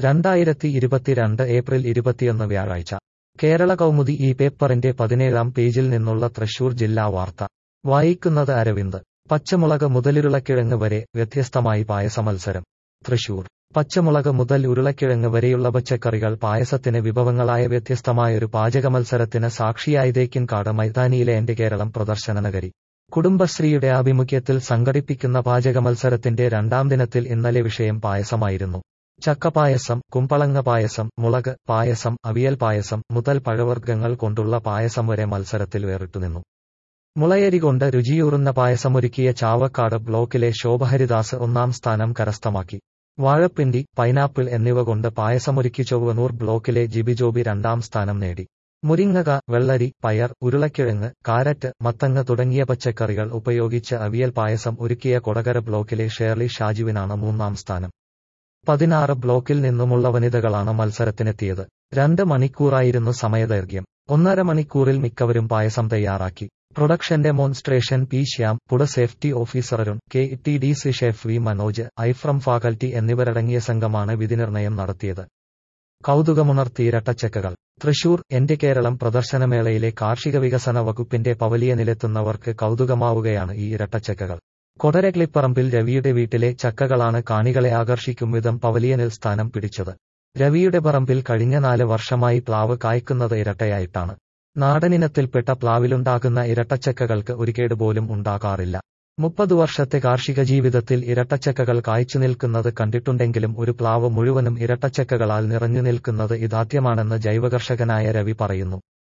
രണ്ടായിരത്തി ഇരുപത്തിരണ്ട് ഏപ്രിൽ ഇരുപത്തിയൊന്ന് വ്യാഴാഴ്ച കേരള കൗമുദി ഈ പേപ്പറിന്റെ പതിനേഴാം പേജിൽ നിന്നുള്ള തൃശൂർ ജില്ലാ വാർത്ത വായിക്കുന്നത് അരവിന്ദ് പച്ചമുളക് മുതൽ ഉരുളക്കിഴങ്ങ് വരെ വ്യത്യസ്തമായി പായസ മത്സരം തൃശൂർ പച്ചമുളക് മുതൽ ഉരുളക്കിഴങ്ങ് വരെയുള്ള പച്ചക്കറികൾ പായസത്തിന് വിഭവങ്ങളായ വ്യത്യസ്തമായൊരു പാചക മത്സരത്തിന് സാക്ഷിയായി തേക്കിൻകാട് മൈതാനിയിലെ എന്റെ കേരളം പ്രദർശന നഗരി കുടുംബശ്രീയുടെ ആഭിമുഖ്യത്തിൽ സംഘടിപ്പിക്കുന്ന പാചക മത്സരത്തിന്റെ രണ്ടാം ദിനത്തിൽ ഇന്നലെ വിഷയം പായസമായിരുന്നു ചക്കപ്പായസം കുമ്പളങ്ങ പായസം മുളക് പായസം അവിയൽ പായസം മുതൽ പഴവർഗ്ഗങ്ങൾ കൊണ്ടുള്ള പായസം വരെ മത്സരത്തിൽ വേറിട്ടുനിന്നു മുളയരി കൊണ്ട് രുചിയൂറുന്ന പായസമൊരുക്കിയ ചാവക്കാട് ബ്ലോക്കിലെ ശോഭഹരിദാസ് ഒന്നാം സ്ഥാനം കരസ്ഥമാക്കി വാഴപ്പിണ്ടി പൈനാപ്പിൾ എന്നിവ കൊണ്ട് പായസമൊരുക്കി ചൊവ്വനൂർ ബ്ലോക്കിലെ ജിബി ജോബി രണ്ടാം സ്ഥാനം നേടി മുരിങ്ങക വെള്ളരി പയർ ഉരുളക്കിഴങ്ങ് കാരറ്റ് മത്തങ്ങ തുടങ്ങിയ പച്ചക്കറികൾ ഉപയോഗിച്ച് അവിയൽ പായസം ഒരുക്കിയ കൊടകര ബ്ലോക്കിലെ ഷേർലി ഷാജുവിനാണ് മൂന്നാം സ്ഥാനം പതിനാറ് ബ്ലോക്കിൽ നിന്നുമുള്ള വനിതകളാണ് മത്സരത്തിനെത്തിയത് രണ്ട് മണിക്കൂറായിരുന്നു സമയദൈർഘ്യം ഒന്നര മണിക്കൂറിൽ മിക്കവരും പായസം തയ്യാറാക്കി പ്രൊഡക്ഷൻ ഡെമോൺസ്ട്രേഷൻ പി ശ്യാം പുട സേഫ്റ്റി ഓഫീസറും K T D C chef V Manoj ഐഫ്രം ഫാക്കൽറ്റി എന്നിവരടങ്ങിയ സംഘമാണ് വിധിനിർണയം നടത്തിയത് കൗതുകമുണർത്തി ഇരട്ടച്ചക്കകൾ തൃശൂർ എന്റെ കേരളം പ്രദർശനമേളയിലെ കാർഷിക വികസന വകുപ്പിന്റെ പവലിയനിലെത്തുന്നവർക്ക് കൗതുകമാവുകയാണ് ഈ ഇരട്ടച്ചക്കകൾ കൊടരക്ലിപ്പറമ്പിൽ രവിയുടെ വീട്ടിലെ ചക്കകളാണ് കാണികളെ ആകർഷിക്കും വിധം പവലിയനിൽ സ്ഥാനം പിടിച്ചത് രവിയുടെ പറമ്പിൽ കഴിഞ്ഞ നാല് വർഷമായി പ്ലാവ് കായ്ക്കുന്നത് ഇരട്ടയായിട്ടാണ് നാടനിനത്തിൽപ്പെട്ട പ്ലാവിലുണ്ടാകുന്ന ഇരട്ടച്ചക്കകൾക്ക് ഒരു കേടുപോലും ഉണ്ടാകാറില്ല മുപ്പത് വർഷത്തെ കാർഷിക ജീവിതത്തിൽ ഇരട്ടച്ചക്കകൾ കായ്ച്ചു നിൽക്കുന്നത് കണ്ടിട്ടുണ്ടെങ്കിലും ഒരു പ്ലാവ് മുഴുവനും ഇരട്ടച്ചക്കകളാൽ നിറഞ്ഞു നിൽക്കുന്നത് ഇതാദ്യമാണെന്ന് ജൈവകർഷകനായ രവി പറയുന്നു